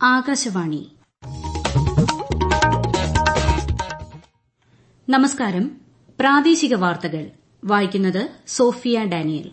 ആകാശവാണി നമസ്കാരം പ്രാദേശിക വാർത്തകൾ വായിക്കുന്നത് സോഫിയ ഡാനിയൽ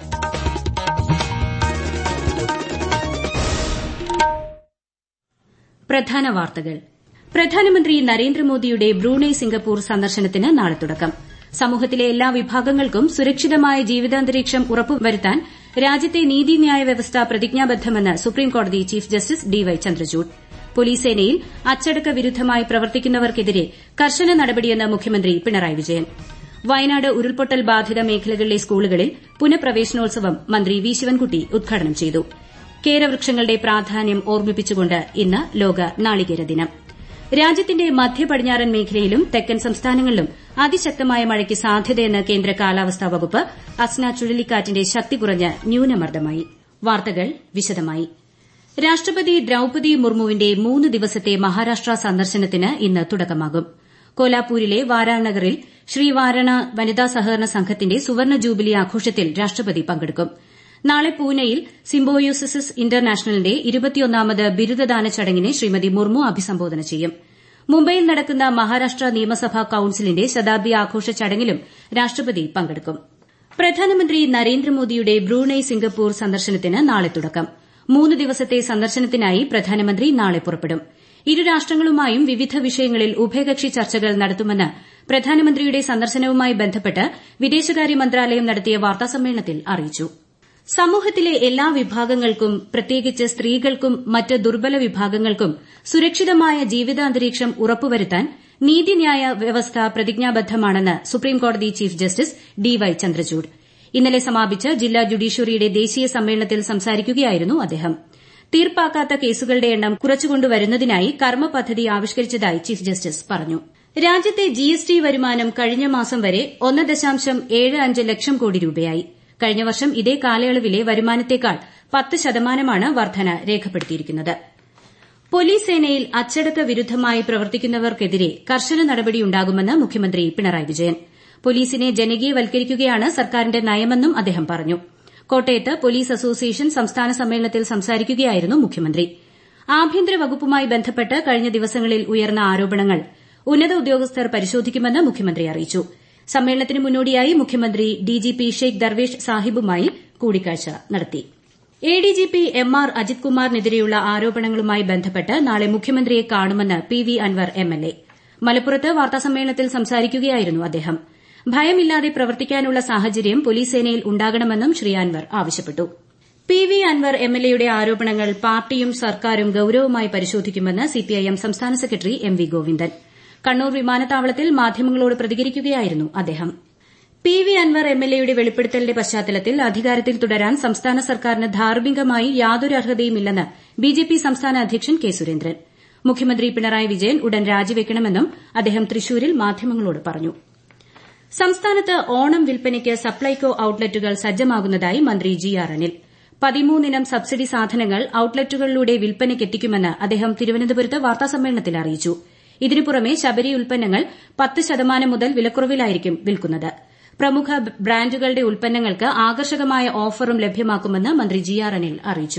പ്രധാന വാർത്തകൾ പ്രധാനമന്ത്രി നരേന്ദ്രമോദിയുടെ ബ്രൂണൈ സിംഗപ്പൂർ സന്ദർശനത്തിന് നാളെ തുടക്കം സമൂഹത്തിലെ എല്ലാ വിഭാഗങ്ങൾക്കും സുരക്ഷിതമായ ജീവിതാന്തരീക്ഷം ഉറപ്പുവരുത്താൻ രാജ്യത്തെ നീതിന്യായ വ്യവസ്ഥ പ്രതിജ്ഞാബദ്ധമെന്ന് സുപ്രീംകോടതി chief justice D Y Chandrachud police സേനയിൽ അച്ചടക്ക വിരുദ്ധമായി പ്രവർത്തിക്കുന്നവർക്കെതിരെ കർശന നടപടിയെന്ന് മുഖ്യമന്ത്രി പിണറായി വിജയൻ വയനാട് ഉരുൾപൊട്ടൽ ബാധിത മേഖലകളിലെ സ്കൂളുകളിൽ പുനഃപ്രവേശനോത്സവം മന്ത്രി വി ശിവൻകുട്ടി ഉദ്ഘാടനം ചെയ്തു കേരവൃക്ഷങ്ങളുടെ പ്രാധാന്യം ഓർമ്മിപ്പിച്ചുകൊണ്ട് ഇന്ന് ലോക നാളികേര ദിനം രാജ്യത്തിന്റെ മധ്യ പടിഞ്ഞാറൻ മേഖലയിലും തെക്കൻ സംസ്ഥാനങ്ങളിലും അതിശക്തമായ മഴയ്ക്ക് സാധ്യതയെന്ന് കേന്ദ്ര കാലാവസ്ഥാ വകുപ്പ് അസ്ന ചുഴലിക്കാറ്റിന്റെ ശക്തി കുറഞ്ഞ് ന്യൂനമർദ്ദമായി വാർത്തകൾ വിശദമായി രാഷ്ട്രപതി ദ്രൌപതി മുർമുവിന്റെ മൂന്ന് ദിവസത്തെ മഹാരാഷ്ട്ര സന്ദർശനത്തിന് ഇന്ന് തുടക്കമാകും കോലാപൂരിലെ വാരാനഗറിൽ ശ്രീ വാരണ വനിതാ സഹകരണ സംഘത്തിന്റെ സുവർണ ജൂബിലി ആഘോഷത്തിൽ രാഷ്ട്രപതി പങ്കെടുക്കും നാളെ പൂനെയിൽ സിംബോയോസിസ് ഇന്റർനാഷണലിന്റെ ഇരുപത്തിയൊന്നാമത് ബിരുദദാന ചടങ്ങിനെ ശ്രീമതി മുർമു അഭിസംബോധന ചെയ്യും മുംബൈയിൽ നടക്കുന്ന മഹാരാഷ്ട്ര നിയമസഭാ കൌൺസിലിന്റെ ശതാബ്ദി ആഘോഷ ചടങ്ങിലും രാഷ്ട്രപതി പങ്കെടുക്കും പ്രധാനമന്ത്രി നരേന്ദ്രമോദിയുടെ ബ്രൂണൈ സിംഗപ്പൂർ സന്ദർശനത്തിന് നാളെ തുടക്കം മൂന്ന് ദിവസത്തെ സന്ദർശനത്തിനായി പ്രധാനമന്ത്രി നാളെ പുറപ്പെടും ഇരു രാഷ്ട്രങ്ങളുമായും വിവിധ വിഷയങ്ങളിൽ ഉഭയകക്ഷി ചർച്ചകൾ നടത്തുമെന്ന് പ്രധാനമന്ത്രിയുടെ സന്ദർശനവുമായി ബന്ധപ്പെട്ട് വിദേശകാര്യ മന്ത്രാലയം നടത്തിയ വാർത്താസമ്മേളനത്തിൽ അറിയിച്ചു സമൂഹത്തിലെ എല്ലാ വിഭാഗങ്ങൾക്കും പ്രത്യേകിച്ച് സ്ത്രീകൾക്കും മറ്റ് ദുർബല വിഭാഗങ്ങൾക്കും സുരക്ഷിതമായ ജീവിതാന്തരീക്ഷം ഉറപ്പുവരുത്താൻ നീതിന്യായ വ്യവസ്ഥ പ്രതിജ്ഞാബദ്ധമാണെന്ന് സുപ്രീംകോടതി chief justice D Y Chandrachud ഇന്നലെ സമാപിച്ച ജില്ലാ ജുഡീഷ്യറിയുടെ ദേശീയ സമ്മേളനത്തിൽ സംസാരിക്കുകയായിരുന്നു അദ്ദേഹം തീർപ്പാക്കാത്ത കേസുകളുടെ എണ്ണം കുറച്ചുകൊണ്ടുവരുന്നതിനായി കർമ്മ പദ്ധതി ആവിഷ്കരിച്ചതായി ചീഫ് ജസ്റ്റിസ് പറഞ്ഞു രാജ്യത്തെ ജിഎസ്ടി വരുമാനം കഴിഞ്ഞ മാസം വരെ ഒന്ന് ദശാംശം ഏഴ് അഞ്ച് ലക്ഷം കോടി രൂപയായി കഴിഞ്ഞ വർഷം ഇതേ കാലയളവിലെ വരുമാനത്തേക്കാൾ പത്ത് ശതമാനമാണ് വർധന രേഖപ്പെടുത്തിയിരിക്കുന്നത് പോലീസ് സേനയിൽ അച്ചടക്ക വിരുദ്ധമായി പ്രവർത്തിക്കുന്നവർക്കെതിരെ കർശന നടപടിയുണ്ടാകുമെന്ന് മുഖ്യമന്ത്രി പിണറായി വിജയൻ പോലീസിനെ ജനകീയവൽക്കരിക്കുകയാണ് സർക്കാരിന്റെ നയമെന്നും അദ്ദേഹം പറഞ്ഞു കോട്ടയത്ത് പോലീസ് അസോസിയേഷൻ സംസ്ഥാന സമ്മേളനത്തിൽ സംസാരിക്കുകയായിരുന്നു മുഖ്യമന്ത്രി ആഭ്യന്തര വകുപ്പുമായി ബന്ധപ്പെട്ട് കഴിഞ്ഞ ദിവസങ്ങളിൽ ഉയർന്ന ആരോപണങ്ങൾ ഉന്നത ഉദ്യോഗസ്ഥർ പരിശോധിക്കുമെന്ന് മുഖ്യമന്ത്രി അറിയിച്ചു സമ്മേളനത്തിന് മുന്നോടിയായി മുഖ്യമന്ത്രി ഡിജിപി ഷെയ്ഖ് ദർവേഷ് സാഹിബുമായി കൂടിക്കാഴ്ച നടത്തി എഡിജിപി എം ആർ അജിത് കുമാറിനെതിരെയുള്ള ആരോപണങ്ങളുമായി ബന്ധപ്പെട്ട് നാളെ മുഖ്യമന്ത്രിയെ കാണുമെന്ന് പി വി അൻവർ എംഎൽഎ മലപ്പുറത്ത് വാർത്താസമ്മേളനത്തിൽ സംസാരിക്കുകയായിരുന്നു അദ്ദേഹം ഭയമില്ലാതെ പ്രവർത്തിക്കാനുള്ള സാഹചര്യം പോലീസ് സേനയിൽ ഉണ്ടാകണമെന്നും ശ്രീ അൻവർ ആവശ്യപ്പെട്ടു പി വി അൻവർ എംഎൽഎയുടെ ആരോപണങ്ങൾ പാർട്ടിയും സർക്കാരും ഗൌരവമായി പരിശോധിക്കുമെന്ന് സിപിഐഎം സംസ്ഥാന secretary M V Govindan Kannur വിമാനത്താവളത്തിൽ മാധ്യമങ്ങളോട് പ്രതികരിക്കുകയായിരുന്നു അദ്ദേഹം പി വി അൻവർ എംഎൽഎയുടെ വെളിപ്പെടുത്തലിന്റെ പശ്ചാത്തലത്തിൽ അധികാരത്തിൽ തുടരാൻ സംസ്ഥാന സർക്കാരിന് ധാർമ്മികമായി യാതൊരു അർഹതയുമില്ലെന്ന് ബിജെപി സംസ്ഥാന അധ്യക്ഷൻ കെ സുരേന്ദ്രൻ മുഖ്യമന്ത്രി പിണറായി വിജയൻ ഉടൻ രാജിവെക്കണമെന്നും അദ്ദേഹം തൃശൂരിൽ മാധ്യമങ്ങളോട് പറഞ്ഞു സംസ്ഥാനത്ത് ഓണം വിൽപ്പനയ്ക്ക് സപ്ലൈകോ ഔട്ട്ലെറ്റുകൾ സജ്ജമാകുന്നതായി മന്ത്രി ജി ആർ അനിൽ പതിമൂന്നിനം സബ്സിഡി സാധനങ്ങൾ ഔട്ട്ലെറ്റുകളിലൂടെ വിൽപ്പനയ്ക്കെത്തിക്കുമെന്ന് അദ്ദേഹം തിരുവനന്തപുരത്ത് വാർത്താസമ്മേളനത്തിൽ അറിയിച്ചു ഇതിനു പുറമെ ശബരി ഉൽപ്പന്നങ്ങൾ പത്ത് ശതമാനം മുതൽ വിലക്കുറവിലായിരിക്കും വിൽക്കുന്നത് പ്രമുഖ ബ്രാൻഡുകളുടെ ഉൽപ്പന്നങ്ങൾക്ക് ആകർഷകമായ ഓഫറും ലഭ്യമാക്കുമെന്ന് മന്ത്രി ജി ആർ അനിൽ അറിയിച്ചു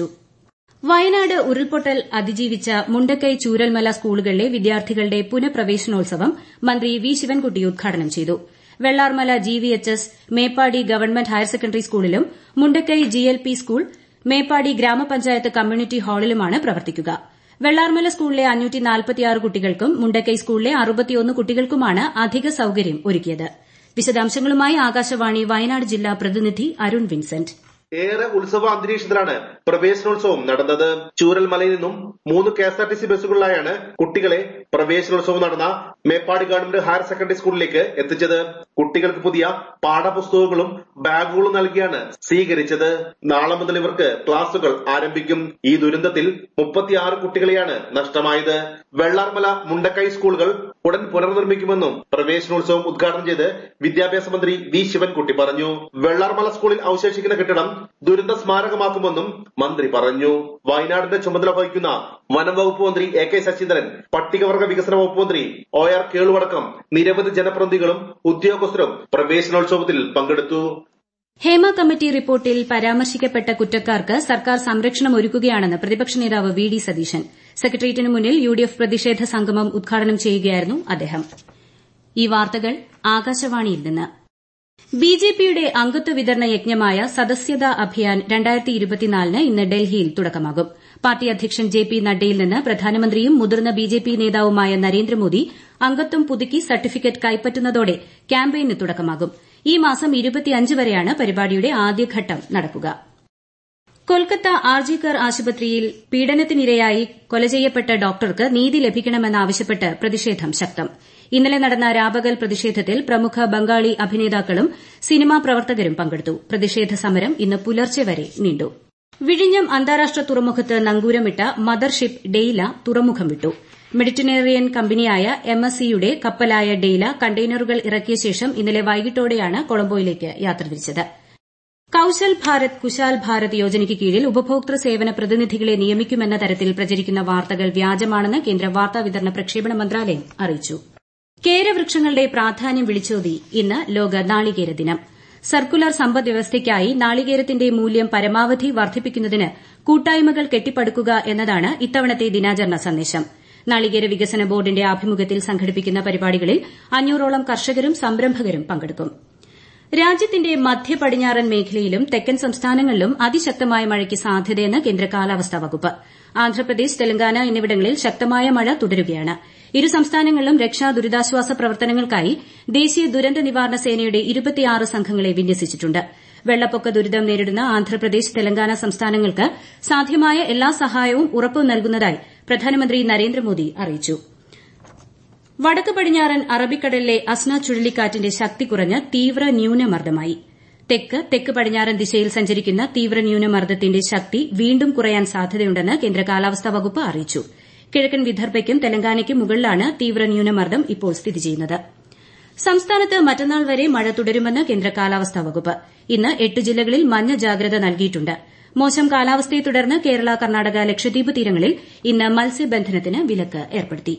വയനാട് ഉരുൾപൊട്ടൽ അതിജീവിച്ച മുണ്ടക്കൈ ചൂരൽമല സ്കൂളുകളിലെ വിദ്യാർത്ഥികളുടെ പുനഃപ്രവേശനോത്സവം മന്ത്രി വി ശിവൻകുട്ടി ഉദ്ഘാടനം ചെയ്തു Vellarmala GVHS Meppadi government higher secondary സ്കൂളിലും മുണ്ടക്കൈ ജിഎൽപി സ്കൂൾ മേപ്പാടി ഗ്രാമപഞ്ചായത്ത് കമ്മ്യൂണിറ്റി ഹാളിലുമാണ് പ്രവർത്തിക്കുക വെള്ളാർമല സ്കൂളിലെ കുട്ടികൾക്കും മുണ്ടക്കൈ സ്കൂളിലെ കുട്ടികൾക്കുമാണ് അധിക സൌകര്യം ഒരുക്കിയത് വിശദാംശങ്ങളുമായി ആകാശവാണി വയനാട് ജില്ലാ പ്രതിനിധി അരുൺ വിൻസെന്റ് ഏറെ ഉത്സവ അന്തരീക്ഷത്തിലാണ് പ്രവേശനോത്സവം നടന്നത് ചൂരൽമലയിൽ നിന്നും മൂന്ന് K S R T C ബസ്സുകളിലായാണ് കുട്ടികളെ പ്രവേശനോത്സവം നടന്ന മേപ്പാടി ഗവൺമെന്റ് ഹയർ സെക്കൻഡറി സ്കൂളിലേക്ക് എത്തിച്ചത് കുട്ടികൾക്ക് പുതിയ പാഠപുസ്തകങ്ങളും ബാഗുകളും നൽകിയാണ് സ്വീകരിച്ചത് നാളെ മുതൽ ഇവർക്ക് ക്ലാസുകൾ ആരംഭിക്കും ഈ ദുരന്തത്തിൽ മുപ്പത്തിയാറ് കുട്ടികളെയാണ് നഷ്ടമായത് വെള്ളാർമല മുണ്ടക്കൈ സ്കൂളുകൾ ഉടൻ പുനർനിർമ്മിക്കുമെന്നും പ്രവേശനോത്സവം ഉദ്ഘാടനം ചെയ്ത് വിദ്യാഭ്യാസ മന്ത്രി വി ശിവൻകുട്ടി പറഞ്ഞു വെള്ളാർമല സ്കൂളിൽ അവശേഷിക്കുന്ന കെട്ടിടം ദുരന്ത സ്മാരകമാക്കുമെന്നും മന്ത്രി പറഞ്ഞു വയനാടിന്റെ ചുമതല വഹിക്കുന്ന വനം വകുപ്പ് മന്ത്രി എ കെ ശശീന്ദ്രൻ പട്ടികവർഗ വികസന വകുപ്പ് മന്ത്രി ഒ ആർ കേളുവടക്കം നിരവധി ജനപ്രതിനിധികളും ഉദ്യോഗസ്ഥരും പ്രവേശനോത്സവത്തിൽ പങ്കെടുത്തു ഹേമ കമ്മിറ്റി റിപ്പോർട്ടിൽ പരാമർശിക്കപ്പെട്ട കുറ്റക്കാർക്ക് സർക്കാർ സംരക്ഷണം ഒരുക്കുകയാണെന്ന് പ്രതിപക്ഷ നേതാവ് വി ഡി സതീശൻ സെക്രട്ടേറിയറ്റിന് മുന്നിൽ യുഡിഎഫ് പ്രതിഷേധ സംഗമം ഉദ്ഘാടനം ചെയ്യുകയായിരുന്നു അദ്ദേഹം ഈ വാർത്തകൾ ആകാശവാണിയിൽ നിന്ന് ബിജെപിയുടെ അംഗത്വ വിതരണ യജ്ഞമായ സദസ്യതാ അഭിയാൻ ന് ഇന്ന് ഡൽഹിയിൽ തുടക്കമാകും പാർട്ടി അധ്യക്ഷൻ ജെ പി നഡ്ഡയിൽ നിന്ന് പ്രധാനമന്ത്രിയും മുതിർന്ന ബിജെപി നേതാവുമായ നരേന്ദ്രമോദി അംഗത്വം പുതുക്കി സർട്ടിഫിക്കറ്റ് കൈപ്പറ്റുന്നതോടെ ക്യാമ്പയിന് തുടക്കമാകും ഈ മാസം വരെയാണ് പരിപാടിയുടെ ആദ്യഘട്ടം നടക്കുക കൊൽക്കത്ത ആർജിക്കർ ആശുപത്രിയിൽ പീഡനത്തിനിരയായി കൊല ചെയ്യപ്പെട്ട ഡോക്ടർക്ക് നീതി ലഭിക്കണമെന്നാവശ്യപ്പെട്ട് പ്രതിഷേധം ശക്തം ഇന്നലെ നടന്ന രാപകൽ പ്രതിഷേധത്തിൽ പ്രമുഖ ബംഗാളി അഭിനേതാക്കളും സിനിമാ പ്രവർത്തകരും പങ്കെടുത്തു പ്രതിഷേധ സമരം ഇന്ന് പുലർച്ചെ വരെ നീണ്ടു വിഴിഞ്ഞം അന്താരാഷ്ട്ര തുറമുഖത്ത് നങ്കൂരമിട്ട മദർഷിപ്പ് ഡെയ്ല തുറമുഖം വിട്ടു മെഡിറ്ററേനിയൻ കമ്പനിയായ എം എസ് സിയുടെ കപ്പലായ ഡെയ്ല കണ്ടെയ്നറുകൾ ഇറക്കിയ ശേഷം ഇന്നലെ വൈകിട്ടോടെയാണ് കൊളംബോയിലേക്ക് യാത്ര തിരിച്ചത് കൌശൽ ഭാരത് കുശാൽ ഭാരത് യോജനയ്ക്ക് കീഴിൽ ഉപഭോക്തൃ സേവന പ്രതിനിധികളെ നിയമിക്കുമെന്ന തരത്തിൽ പ്രചരിക്കുന്ന വാർത്തകൾ വ്യാജമാണെന്ന് കേന്ദ്ര വാർത്താവിതരണ പ്രക്ഷേപണ മന്ത്രാലയം അറിയിച്ചു കേരവൃക്ഷങ്ങളുടെ പ്രാധാന്യം വിളിച്ചോതി ഇന്ന് ലോക നാളികേര ദിനം സർക്കുലർ സമ്പദ്വ്യവസ്ഥയ്ക്കായി നാളികേരത്തിന്റെ മൂല്യം പരമാവധി വർദ്ധിപ്പിക്കുന്നതിന് കൂട്ടായ്മകൾ കെട്ടിപ്പടുക്കുക എന്നതാണ് ഇത്തവണത്തെ ദിനാചരണ സന്ദേശം നാളികേര വികസന ബോർഡിന്റെ ആഭിമുഖ്യത്തിൽ സംഘടിപ്പിക്കുന്ന പരിപാടികളിൽ അഞ്ഞൂറോളം കർഷകരും സംരംഭകരും പങ്കെടുക്കും രാജ്യത്തിന്റെ മധ്യ പടിഞ്ഞാറൻ മേഖലയിലും തെക്കൻ സംസ്ഥാനങ്ങളിലും അതിശക്തമായ മഴയ്ക്ക് സാധ്യതയെന്ന് കേന്ദ്ര കാലാവസ്ഥാ വകുപ്പ് ആന്ധ്രാപ്രദേശ് തെലങ്കാന എന്നിവിടങ്ങളിൽ ശക്തമായ മഴ തുടരുകയാണ് ഇരു സംസ്ഥാനങ്ങളിലും രക്ഷാ ദുരിതാശ്വാസ പ്രവർത്തനങ്ങൾക്കായി ദേശീയ ദുരന്ത നിവാരണ സേനയുടെ സംഘങ്ങളെ വിന്യസിച്ചിട്ടുണ്ട് വെള്ളപ്പൊക്ക ദുരിതം നേരിടുന്ന ആന്ധ്രാപ്രദേശ് തെലങ്കാന സംസ്ഥാനങ്ങൾക്ക് സാധ്യമായ എല്ലാ സഹായവും ഉറപ്പു നൽകുന്നതായി പ്രധാനമന്ത്രി നരേന്ദ്രമോദി അറിയിച്ചു വടക്ക് പടിഞ്ഞാറൻ അറബിക്കടലിലെ അസ്ന ചുഴലിക്കാറ്റിന്റെ ശക്തി കുറഞ്ഞ് തീവ്ര ന്യൂനമർദ്ദമായി തെക്ക് തെക്ക് പടിഞ്ഞാറൻ ദിശയിൽ സഞ്ചരിക്കുന്ന തീവ്ര ന്യൂനമർദ്ദത്തിന്റെ ശക്തി വീണ്ടും കുറയാൻ സാധ്യതയുണ്ടെന്ന് കേന്ദ്ര കാലാവസ്ഥാ വകുപ്പ് അറിയിച്ചു കിഴക്കൻ വിദർഭയ്ക്കും തെലങ്കാനയ്ക്കും മുകളിലാണ് തീവ്ര ന്യൂനമർദ്ദം ഇപ്പോൾ സ്ഥിതി ചെയ്യുന്നത് സംസ്ഥാനത്ത് മറ്റന്നാൾ വരെ മഴ തുടരുമെന്ന് കേന്ദ്ര കാലാവസ്ഥാ വകുപ്പ് ഇന്ന് എട്ട് ജില്ലകളിൽ മഞ്ഞ ജാഗ്രത നൽകിയിട്ടുണ്ട് മോശം കാലാവസ്ഥയെ തുടർന്ന് കേരള കർണാടക ലക്ഷദ്വീപ് തീരങ്ങളിൽ ഇന്ന് മത്സ്യബന്ധനത്തിന് വിലക്ക് ഏർപ്പെടുത്തി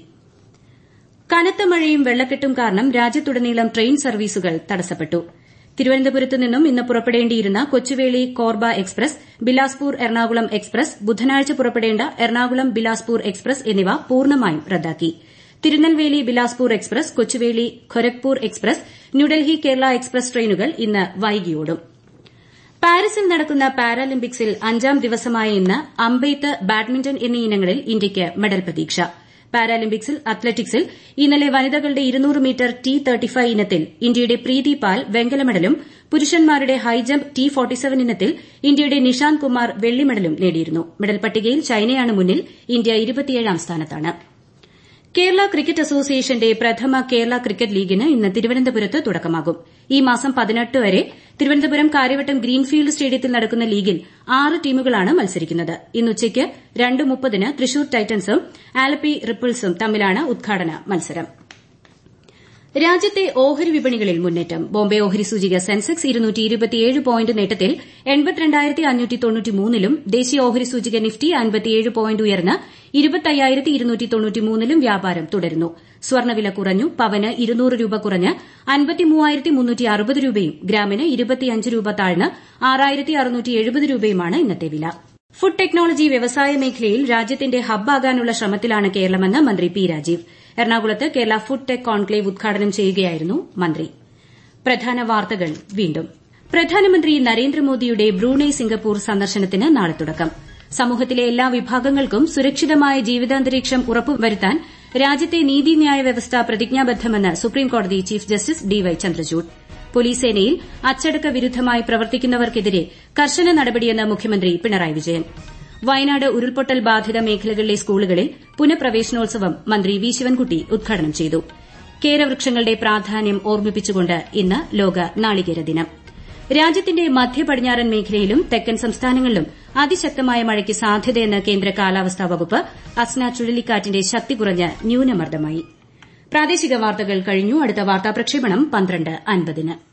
കനത്ത മഴയും വെള്ളക്കെട്ടും കാരണം രാജ്യത്തുടനീളം ട്രെയിൻ സർവീസുകൾ തടസ്സപ്പെട്ടു തിരുവനന്തപുരത്ത് നിന്നും ഇന്ന് പുറപ്പെടേണ്ടിയിരുന്ന കൊച്ചുവേളി കോർബ എക്സ്പ്രസ് ബിലാസ്പൂർ എറണാകുളം എക്സ്പ്രസ് ബുധനാഴ്ച പുറപ്പെടേണ്ട എറണാകുളം ബിലാസ്പൂർ എക്സ്പ്രസ് എന്നിവ പൂർണ്ണമായും റദ്ദാക്കി Tirunelveli Bilaspur express Kochuveli Gorakhpur express New Delhi Kerala express ട്രെയിനുകൾ ഇന്ന് വൈകിയോടും പാരീസിൽ നടക്കുന്ന പാരാലിമ്പിക്സിൽ അഞ്ചാം ദിവസമായ ഇന്ന് അമ്പെയ്ത്ത് ബാഡ്മിന്റൺ എന്നീ ഇനങ്ങളിൽ ഇന്ത്യയ്ക്ക് മെഡൽ പ്രതീക്ഷ പാരാലിമ്പിക്സിൽ അത്ലറ്റിക്സിൽ ഇന്നലെ വനിതകളുടെ ഇരുന്നൂറ് മീറ്റർ ടി ഇനത്തിൽ ഇന്ത്യയുടെ പ്രീതി പാൽ വെങ്കല മെഡലും പുരുഷന്മാരുടെ ഹൈജംപ് ടി ഇനത്തിൽ ഇന്ത്യയുടെ നിഷാന്ത് കുമാർ വെള്ളി മെഡലും നേടിയിരുന്നു മെഡൽ പട്ടികയിൽ ചൈനയാണ് മുന്നിൽ ഇന്ത്യ ഇരുപത്തിയേഴാം സ്ഥാനത്താണ് കേരള ക്രിക്കറ്റ് അസോസിയേഷന്റെ പ്രഥമ കേരള ക്രിക്കറ്റ് ലീഗിന് ഇന്ന് തിരുവനന്തപുരത്ത് തുടക്കമാകും ഈ മാസം പതിനെട്ട് വരെ തിരുവനന്തപുരം കാര്യവട്ടം ഗ്രീൻഫീൽഡ് സ്റ്റേഡിയത്തിൽ നടക്കുന്ന ലീഗിൽ ആറ് ടീമുകളാണ് മത്സരിക്കുന്നത് ഇന്ന് ഉച്ചയ്ക്ക് രണ്ട് മുപ്പതിന് തൃശൂർ ടൈറ്റൻസും ആലപ്പി റിപ്പിൾസും തമ്മിലാണ് ഉദ്ഘാടന മത്സരം രാജ്യത്തെ ഓഹരി വിപണികളിൽ മുന്നേറ്റം ബോംബെ ഓഹരി സൂചിക സെൻസെക്സ് പോയിന്റ് നേട്ടത്തിൽ ലും ദേശീയ ഓഹരി സൂചിക നിഫ്റ്റി പോയിന്റ് ഉയർന്ന് ലും വ്യാപാരം തുടരുന്നു സ്വർണ്ണവില കുറഞ്ഞു പവന് ഇരുന്നൂറ് രൂപ കുറഞ്ഞ് രൂപയും ഗ്രാമിന് ഇരുപത്തിയഞ്ച് രൂപ താഴ്ന്ന് ആറായിരത്തി രൂപയുമാണ് ഇന്നത്തെ വില ഫുഡ് ടെക്നോളജി വ്യവസായ മേഖലയിൽ രാജ്യത്തിന്റെ ഹബ്ബാകാനുള്ള ശ്രമത്തിലാണ് കേരളമെന്ന് മന്ത്രി പി രാജീവ് എറണാകുളത്ത് കേരള ഫുഡ് ടെക് കോൺക്ലേവ് ഉദ്ഘാടനം ചെയ്യുകയായിരുന്നു മന്ത്രി പ്രധാന വാർത്തകൾ വീണ്ടും പ്രധാനമന്ത്രി നരേന്ദ്രമോദിയുടെ ബ്രൂണൈ സിംഗപ്പൂർ സന്ദർശനത്തിന് നാളെ തുടക്കം സമൂഹത്തിലെ എല്ലാ വിഭാഗങ്ങൾക്കും സുരക്ഷിതമായ ജീവിതാന്തരീക്ഷം ഉറപ്പുവരുത്താൻ രാജ്യത്തെ നീതിന്യായ വ്യവസ്ഥ പ്രതിജ്ഞാബദ്ധമെന്ന് സുപ്രീംകോടതി chief justice D Y Chandrachud police സേനയിൽ അച്ചടക്ക വിരുദ്ധമായി പ്രവർത്തിക്കുന്നവർക്കെതിരെ കർശന നടപടിയെന്ന് മുഖ്യമന്ത്രി പിണറായി വിജയൻ വയനാട് ഉരുൾപൊട്ടൽ ബാധിത മേഖലകളിലെ സ്കൂളുകളിൽ പുനഃപ്രവേശനോത്സവം മന്ത്രി വി ശിവൻകുട്ടി ഉദ്ഘാടനം ചെയ്തു കേരവൃക്ഷങ്ങളുടെ പ്രാധാന്യം ഓർമ്മിപ്പിച്ചുകൊണ്ട് ഇന്ന് ലോക നാളികേര ദിനം രാജ്യത്തിന്റെ മധ്യ പടിഞ്ഞാറൻ മേഖലയിലും തെക്കൻ സംസ്ഥാനങ്ങളിലും അതിശക്തമായ മഴയ്ക്ക് സാധ്യതയെന്ന് കേന്ദ്ര കാലാവസ്ഥാ വകുപ്പ് അസ്ന ചുഴലിക്കാറ്റിന്റെ ശക്തി കുറഞ്ഞ് ന്യൂനമർദ്ദമായി പ്രാദേശിക വാർത്തകൾ കഴിഞ്ഞു അടുത്ത വാർത്താ പ്രക്ഷേപണം പന്ത്രണ്ട് അൻപതിന്